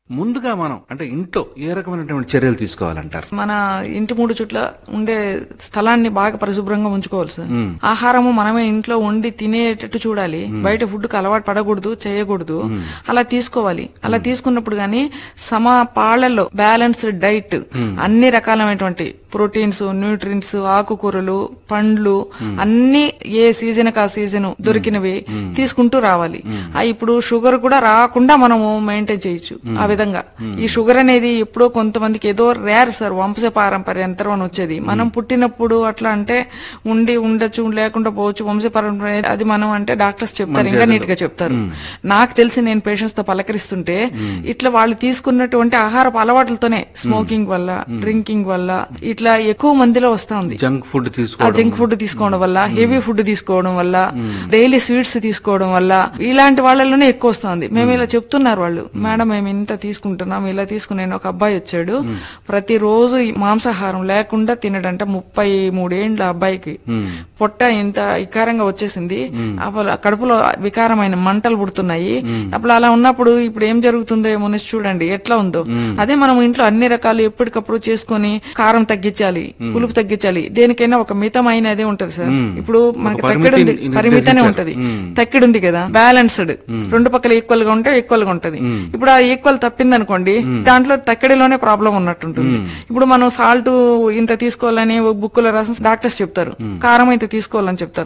ముందుగా మనం అంటే ఇంట్లో ఏ రకమైనటువంటి చర్యలు తీసుకోవాలంటారు మన ఇంటి మూడు చుట్ల ఉండే స్థలాన్ని బాగా పరిశుభ్రంగా ఉంచుకోవాలి సార్ ఆహారము మనమే ఇంట్లో వండి తినేటట్టు చూడాలి బయట ఫుడ్ కి అలవాటు పడకూడదు చేయకూడదు అలా తీసుకోవాలి అలా తీసుకున్నప్పుడు గానీ సమ పాళ్లలో బ్యాలెన్స్డ్ డైట్ అన్ని రకాలైనటువంటి ప్రోటీన్స్ న్యూట్రియన్స్ ఆకుకూరలు పండ్లు అన్ని ఏ సీజన్ కా సీజన్ దొరికినవి తీసుకుంటూ రావాలి ఆ ఇప్పుడు షుగర్ కూడా రాకుండా మనము మెయింటైన్ చేయొచ్చు ఆ విధంగా ఈ షుగర్ అనేది ఎప్పుడో కొంతమందికి ఏదో రేర్ సార్ వంశ పారంపర్యంతరం అని వచ్చేది మనం పుట్టినప్పుడు అట్లా అంటే ఉండి ఉండొచ్చు లేకుండా పోవచ్చు వంశ పారంపర్యం అది మనం అంటే డాక్టర్స్ చెప్తారు ఇంకా నీట్ గా చెప్తారు నాకు తెలిసి నేను పేషెంట్స్ తో పలకరిస్తుంటే ఇట్లా వాళ్ళు తీసుకున్నటువంటి ఆహారపు అలవాట్లతోనే స్మోకింగ్ వల్ల డ్రింకింగ్ వల్ల ఇట్లా ఎక్కువ మందిలో వస్తా ఉంది జంక్ ఫుడ్ ఆ తీసుకోవడం జంక్ ఫుడ్ తీసుకోవడం వల్ల హెవీ ఫుడ్ తీసుకోవడం వల్ల డైలీ స్వీట్స్ తీసుకోవడం వల్ల ఇలాంటి వాళ్ళలోనే ఎక్కువ వస్తుంది మేము ఇలా చెప్తున్నారు వాళ్ళు మేడం మేము ఇంత తీసుకుంటున్నాం ఇలా తీసుకునే ఒక అబ్బాయి వచ్చాడు ప్రతిరోజు ఈ మాంసాహారం లేకుండా తినడంట ముప్పై మూడేండ్ల అబ్బాయికి పొట్ట ఇంత వికారంగా వచ్చేసింది అప్పుడు కడుపులో వికారమైన మంటలు పుడుతున్నాయి అప్పుడు అలా ఉన్నప్పుడు ఇప్పుడు ఏం జరుగుతుందో ఏమో అనేసి చూడండి ఎట్లా ఉందో అదే మనం ఇంట్లో అన్ని రకాలు ఎప్పటికప్పుడు చేసుకొని కారం తగ్గించాలి పులుపు తగ్గించాలి దేనికైనా ఒక మితమైనదే ఉంటది సార్ ఇప్పుడు మనకి ఒక తక్కిడి ఉంది పరిమితి పరిమితనే నిర్దేశించారు. ఉంటది తక్కిడి ఉంది కదా బ్యాలెన్స్డ్ రెండు పక్కల ఈక్వల్ గా ఉంటే ఈక్వల్ గా ఉంటది ఇప్పుడు ఆ ఈక్వల్ తప్పింది అనుకోండి దాంట్లో తక్కిడిలోనే ప్రాబ్లం ఉన్నట్టుంటుంది ఇప్పుడు మనం సాల్ట్ ఇంత తీసుకోవాలని బుక్కులో రాసిన డాక్టర్స్ చెప్తారు కారం ఇంత తీసుకోవాలని చెప్తారు